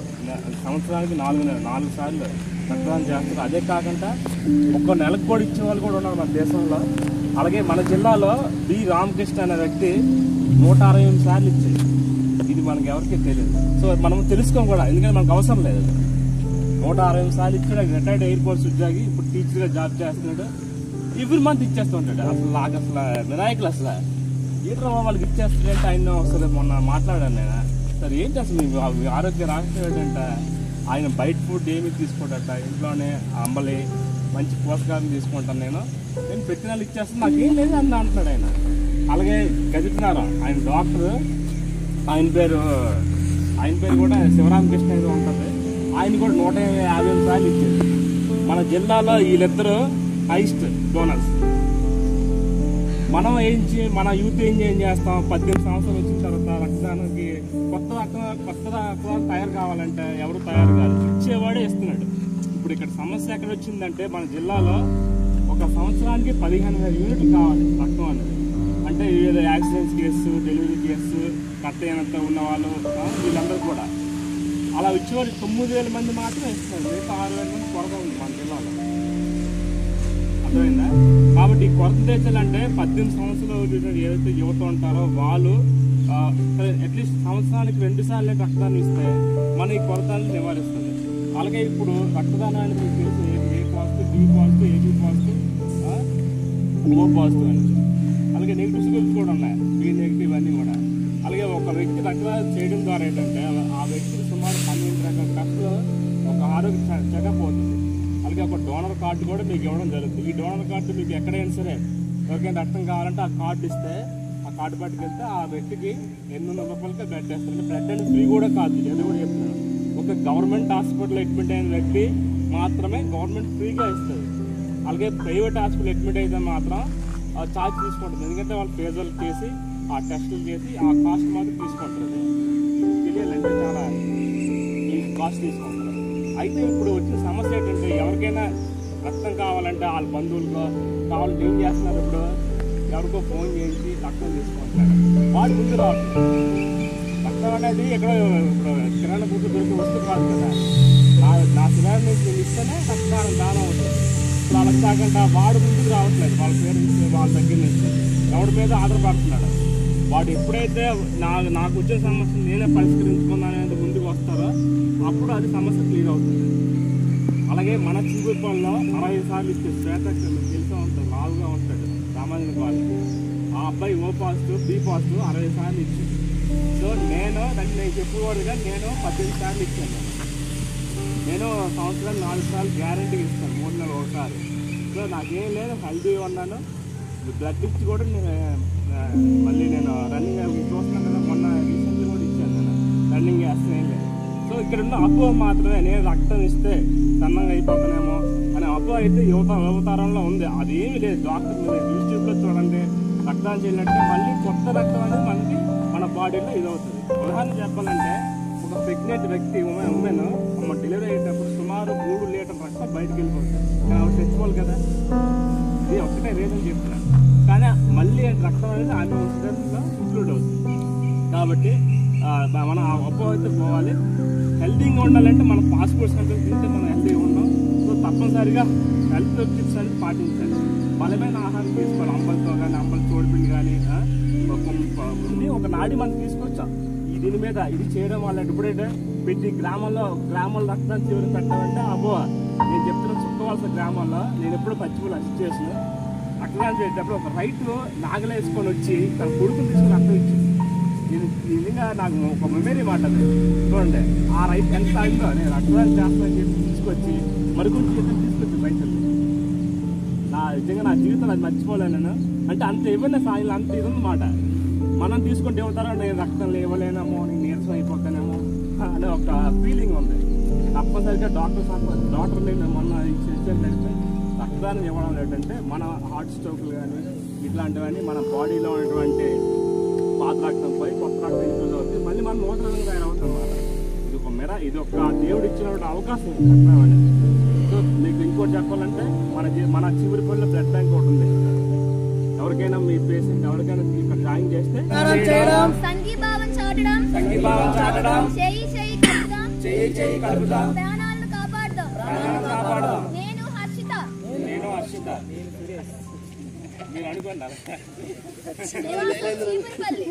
నె- సంవత్సరానికి నాలుగు నె- నాలుగు సార్లు రక్తదానం చేస్తారు అదే కాకుండా ఒక్క నెలకు కూడా ఇచ్చే వాళ్ళు కూడా ఉన్నారు మన దేశంలో అలాగే మన జిల్లాలో బి రామకృష్ణ అనే వ్యక్తి నూట అరవై ఎనిమిది సార్లు ఇచ్చాయి ఇది మనకి ఎవరికీ తెలియదు సో మనం తెలుసుకోం కూడా ఎందుకంటే మనకు అవసరం లేదు నూట అరవై ఎనిమిది సార్లు ఇచ్చాడు రిటైర్డ్ ఎయిర్ ఫోర్స్ ఉద్యోగి ఇప్పుడు టీచర్గా జాబ్ చేస్తున్నాడు ఎవ్రీ మంత్ ఇచ్చేస్తూ ఉంటాడు అసలు నాకు అసలు వినాయకులు అసలు ఈటర్ వాళ్ళకి ఇచ్చేస్తుందంటే ఆయన అసలు మొన్న మాట్లాడాను నేను సరే ఏంటి అసలు మీ ఆ- ఆరోగ్య రాష్ట్రం ఏంటంటే ఆయన బయట ఫుడ్ ఏమి తీసుకోడట ఇంట్లోనే అంబలి మంచి పోషకాలను తీసుకుంటాను నేను నేను ప్రతి నెల ఇచ్చేస్తాను నాకేం లేదు అని అంటున్నాడు ఆయన అలాగే గదిపినారు ఆయన డాక్టర్ ఆయన పేరు ఆయన పేరు కూడా శివరామకృష్ణ ఏదో ఉంటుంది ఆయన కూడా నూట యాభై ఎనిమిది సార్లు ఇచ్చారు మన జిల్లాలో వీళ్ళిద్దరూ హైస్ట్ డోనర్స్ మనం ఏం చే మన యూత్ ఏం ఏం చేస్తాం పద్దెనిమిది సంవత్సరాలు వచ్చిన తర్వాత రక్తదానానికి కొత్త రక్తం కొత్త రక్తం తయారు కావాలంటే ఎవరు తయారు కాదు ఇచ్చేవాడే ఇస్తున్నాడు ఇప్పుడు ఇక్కడ సమస్య ఎక్కడ వచ్చిందంటే మన జిల్లాలో ఒక సంవత్సరానికి పదిహేను వేల యూనిట్లు కావాలి రక్తం అనేది అంటే వివిధ యాక్సిడెంట్స్ కేసు డెలివరీ కేసు కట్టయినంత ఉన్న వాళ్ళు ఆ, వీళ్ళందరూ కూడా అలా వచ్చేవాళ్ళు తొమ్మిది వేల మంది మాత్రమే ఇస్తున్నారు మిగతా ఆరు వేల మంది కొరత ఉంది మన జిల్లాలో అర్థమైందా కాబట్టి ఈ కొరత తెచ్చాలంటే పద్దెనిమిది సంవత్సరాలు ఉన్నటువంటి ఏదైతే యువత ఉంటారో వాళ్ళు అట్లీస్ట్ సంవత్సరానికి రెండు సార్లు రక్తదానం ఇస్తే మన ఈ కొరతను నివారిస్తుంది అలాగే ఇప్పుడు రక్తదానాన్ని మీకు తెలుసు A- A positive B positive AB positive O positive అని అలాగే నెగిటివ్ స్కూల్స్ కూడా ఉన్నాయి బి నెగిటివ్ అన్నీ కూడా అలాగే ఒక వ్యక్తి రక్తదానం చేయడం ద్వారా ఏంటంటే ఆ వ్యక్తికి సుమారు పన్నెండు రకాల ఖర్చులు ఒక ఆరోగ్య చెకప్ అవుతుంది అలాగే ఒక డోనర్ కార్డు కూడా మీకు ఇవ్వడం జరుగుతుంది ఈ డోనర్ కార్డు మీకు ఎక్కడైనా సరే ఎవరికైనా రక్తం కావాలంటే ఆ కార్డు ఇస్తే ఆ కార్డు పట్టుకెళ్తే ఆ వ్యక్తికి ఎనిమిది వందల రూపాయలకి బ్లడ్ వేస్తారు బ్లడ్ అనేది ఫ్రీ కూడా కాదు ఇది అది కూడా చెప్తున్నాను ఒక గవర్నమెంట్ హాస్పిటల్ అడ్మిట్ అయిన వ్యక్తి మాత్రమే గవర్నమెంట్ ఫ్రీగా ఇస్తుంది అలాగే ప్రైవేట్ హాస్పిటల్ అడ్మిట్ అయితే మాత్రం ఛార్జ్ తీసుకుంటుంది ఎందుకంటే వాళ్ళు పేదలు చేసి ఆ టెస్టులు చేసి ఆ కాస్ట్ మాత్రం తీసుకుంటుంది తెలియాలంటే చాలా ఈ కాస్ట్ తీసుకుంటారు అయితే ఇప్పుడు వచ్చిన సమస్య ఏంటంటే ఎవరికైనా రక్తం కావాలంటే వాళ్ళ బంధువులకో కావాలంటే ఏం చేస్తున్నారు ఇప్పుడు ఎవరికో ఫోన్ చేసి రక్తం తీసుకుంటున్నారు వాడు ముందు రావట్లేదు రక్తం అనేది ఎక్కడ ఇప్పుడు కిరాణా గుర్తు దొరికే వస్తువు కాదు కదా నా నా శిరాన్ని నేను ఇస్తేనే రక్తదానం దానం అవుతుంది ఇప్పుడు అలా కాకుండా వాడు ముందుకు రావట్లేదు వాళ్ళ పేరెంట్స్ వాళ్ళ దగ్గర నుంచి ఎవరి మీద ఆధారపడుతున్నాడు వాడు ఎప్పుడైతే నా నాకు వచ్చిన సమస్య నేనే పరిష్కరించుకున్నాననేది ముందుకు వస్తారో అప్పుడు అది సమస్య క్లియర్ అవుతుంది అలాగే మన చిగురుపల్లో అరవై సార్లు ఇచ్చే శ్వేత మీకు తెలిసే ఉంటాడు లావుగా ఉంటాడు రామాయణ వాళ్ళు ఆ అబ్బాయి ఓ పాజిటివ్ బి పాజిటివ్ అరవై సార్లు ఇచ్చింది సో నేను దాన్ని నేను చెప్పేవాడుగా నేను పద్దెనిమిది సార్లు ఇచ్చాను నేను సంవత్సరం నాలుగు సార్లు గ్యారంటీగా ఇస్తాను మూడు నెలలు ఒకసారి సో నాకేం లేదు హెల్తీ ఉన్నాను బ్లడ్ ఇచ్చి కూడా నేను ఆ, మళ్ళీ నేను రన్నింగ్ చూస్తున్నాను కదా మొన్న రీసెంట్గా కూడా ఇచ్చాను నేను రన్నింగ్ చేస్తాను ఏం లేదు సో ఇక్కడ ఉన్న అపోహ మాత్రమే నేను రక్తం ఇస్తే సన్నంగా అయిపోతానేమో అనే అపోహ అయితే యువత యువతరంలో ఉంది అది ఏమీ లేదు డాక్టర్ మీరు యూట్యూబ్లో చూడండి రక్తం చేయాలంటే మళ్ళీ కొత్త రక్తం అనేది మనకి మన బాడీలో ఇదవుతుంది ఉదాహరణ చెప్పాలంటే ఒక ప్రెగ్నెంట్ వ్యక్తి ఉమెన్ ఉమెన్ అమ్మ డెలివరీ అయ్యేటప్పుడు సుమారు మూడు లీటర్ రక్తం బయటకు వెళ్ళిపోతుంది కానీ ఆవిడ తెచ్చుకోవాలి కదా ఇది ఒకటే రీజన్ చెప్తున్నాను కానీ మళ్ళీ రక్తం అనేది ఆమె ఇన్సూరెన్స్లో ఇంక్లూడ్ అవుతుంది కాబట్టి ఆ, మన ఆ అపోహ అయితే పోవాలి హెల్తీగా ఉండాలంటే మన పాస్పోర్ట్ సెంటర్ తింటే మనం హెల్తీగా ఉన్నాం సో తప్పనిసరిగా హెల్త్ టిప్స్ అనేది పాటించాలి బలమైన ఆహారం తీసుకోవాలి అంబలతో కానీ అంబల చోడిపిండి కానీ ఆ, ఒక ఉంది ఒక నాడి మనం తీసుకొచ్చాం ఈ దీని మీద ఇది చేయడం వల్ల ఇప్పుడైతే ప్రతి గ్రామంలో గ్రామంలో రక్తం చివరి పెట్టాలంటే అబ్బో నేను చెప్తున్న చుక్కవలస గ్రామంలో నేను ఎప్పుడు పచ్చిపూలు అసిస్ట్ చేసిన అట్లా చేసేటప్పుడు ఒక రైతు నాగలేసుకొని వచ్చి తన కొడుకుని తీసుకుని రక్తం ఇచ్చింది ఇది ఇది నిజంగా నాకు ఒక మెమరీ మాట అది. చూడండి ఆ రైతు ఎంత అయిందో నేను రక్తదానం చేస్తానని చెప్పి తీసుకొచ్చి మరికొంచెం ఇద్దరు తీసుకొచ్చి రైతులు నా నిజంగా నా జీవితం అది మర్చిపోలేను నేను అంటే అంత ఇవ్వని సాయిలు అంత ఇది మాట మనం తీసుకుంటే ఇవ్వతారా నేను రక్తం లేవలేనేమో నేను నీరసం అయిపోతానేమో అనే ఒక ఫీలింగ్ ఉంది తప్పనిసరిగా డాక్టర్ సంప- డాక్టర్ నేను మొన్న ఇచ్చేస్తే రక్తదానం ఇవ్వడం ఏంటంటే మన హార్ట్ స్ట్రోక్లు కానీ ఇట్లాంటివన్నీ మన బాడీలో ఉన్నటువంటి పాత రక్తం పోయి కొత్త రక్తం ఇంక్లూజ్ అవుతుంది మళ్ళీ మనం నూతనంగా తయారవుతాం అన్నమాట ఇది ఒక మెర ఇది ఒక దేవుడు ఇచ్చినటువంటి అవకాశం ఇది రక్తం అనేది సో మీకు ఇంకోటి చెప్పాలంటే మన జీ- మన చివరి పనుల బ్లడ్ బ్యాంక్ ఒకటి ఉంది ఎవరికైనా మీ పేషెంట్ ఎవరికైనా ఇక్కడ జాయిన్ చేస్తే సంఘీభావం చాటడం సంఘీభావం చాటడం చేయి చేయి కలుపుదాం చేయి చేయి కలుపుదాం ప్రాణాలను కాపాడుదాం ప్రాణాలను కాపాడదాం నేను హర్షిత నేను హర్షిత మీరు అనుకున్నారు నివాసం చీపురుపల్లి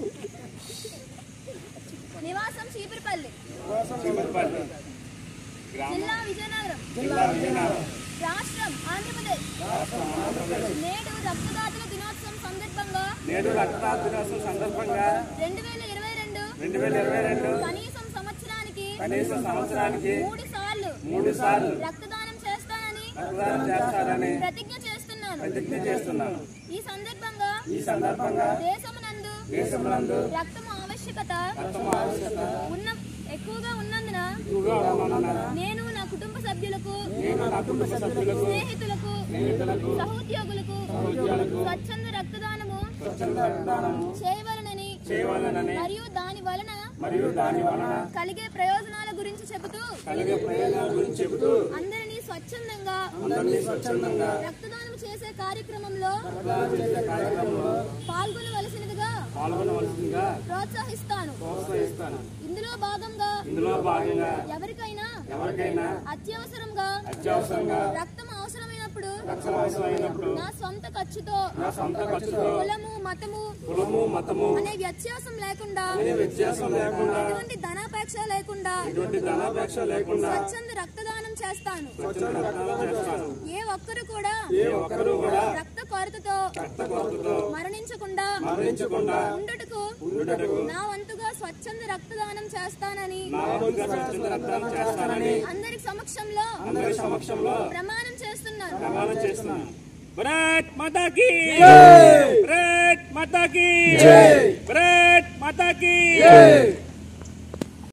నివాసం చీపురుపల్లి చిమ్మపల్లి గ్రామం జిల్లా విజయనగరం జిల్లా విజయనగరం రాష్ట్రం ఆంధ్రప్రదేశ్ నేడు రక్తదాతల దినోత్సవం సందర్భంగా నేడు రక్తదాత దినోత్సవం సందర్భంగా రెండు వేల ఇరవై రెండు రెండు వేల ఇరవై రెండు కనీసం సంవత్సరానికి కనీసం సంవత్సరానికి మూడు సార్లు మూడు సార్లు రక్తదానం చేస్తానని రక్తదానం చేస్తారని ప్రతిజ్ఞ చేస్తున్నాను ప్రతిజ్ఞ చేస్తున్నాను ఈ సందర్భంగా ఈ సందర్భంగా దేశమునందు దేశంలో రక్తము ఆవశ్యకత రక్తం ఆవశ్యకత ఉన్న ఎక్కువగా ఉన్నందున ఎక్కువగా ఉన్నందున నేను నా కుటుంబ సభ్యులకు నేను నా కుటుంబ సభ్యులకు స్నేహితులకు స్నేహితులకు సహోద్యోగులకు సహోద్యోగులకు స్వచ్ఛంద రక్తదానము స్వచ్ఛంద రక్తదానము చేయవలనని చేయవాలనని మరియు దాని వలన మరియు దాని వలన కలిగే ప్రయోజనాల గురించి చెబుతూ కలిగే ప్రయోజనాల గురించి చెబుతూ అందరినీ స్వచ్ఛందంగా అందరినీ స్వచ్ఛందంగా రక్తదానం చేసే కార్యక్రమంలో రక్తదానం చేసే కార్యక్రమంలో పాల్గొనవలసినదిగా పాల్గొనవలసిందిగా ప్రోత్సహిస్తాను ప్రోత్సహిస్తాను ఇందులో భాగంగా ఇందులో భాగంగా ఎవరికైనా ఎవరికైనా అత్యవసరంగా అత్యవసరంగా రక్తం అవసరమైనప్పుడు రక్తం అవసరమైనప్పుడు నా సొంత ఖర్చుతో నా సొంత ఖర్చుతో కులము మతము కులము మతము అనే వ్యత్యాసం లేకుండా అనే వ్యత్యాసం లేకుండా ఎటువంటి ధనాపేక్ష లేకుండా ఎటువంటి ధనాపేక్ష లేకుండా స్వచ్ఛంద రక్తదానం చేస్తాను స్వచ్ఛంద రక్తదానం చేస్తాను ఏ ఒక్కరు కూడా ఏ ఒక్కరూ కూడా రక్త కొరతతో రక్త కొరతతో మరణించకుండా మరణించకుండా ఉండుటకు ఉండుటకు నా వంతుగా స్వచ్ఛంద రక్తదానం చేస్తానని నా వంతుగా స్వచ్ఛంద రక్తదానం చేస్తానని అందరి సమక్షంలో అందరి సమక్షంలో ప్రమాణం చేస్తున్నాను ప్రమాణం చేస్తున్నాను భరత్ మాతాకి భరత్ మాతాకి భరత్ మాతాకి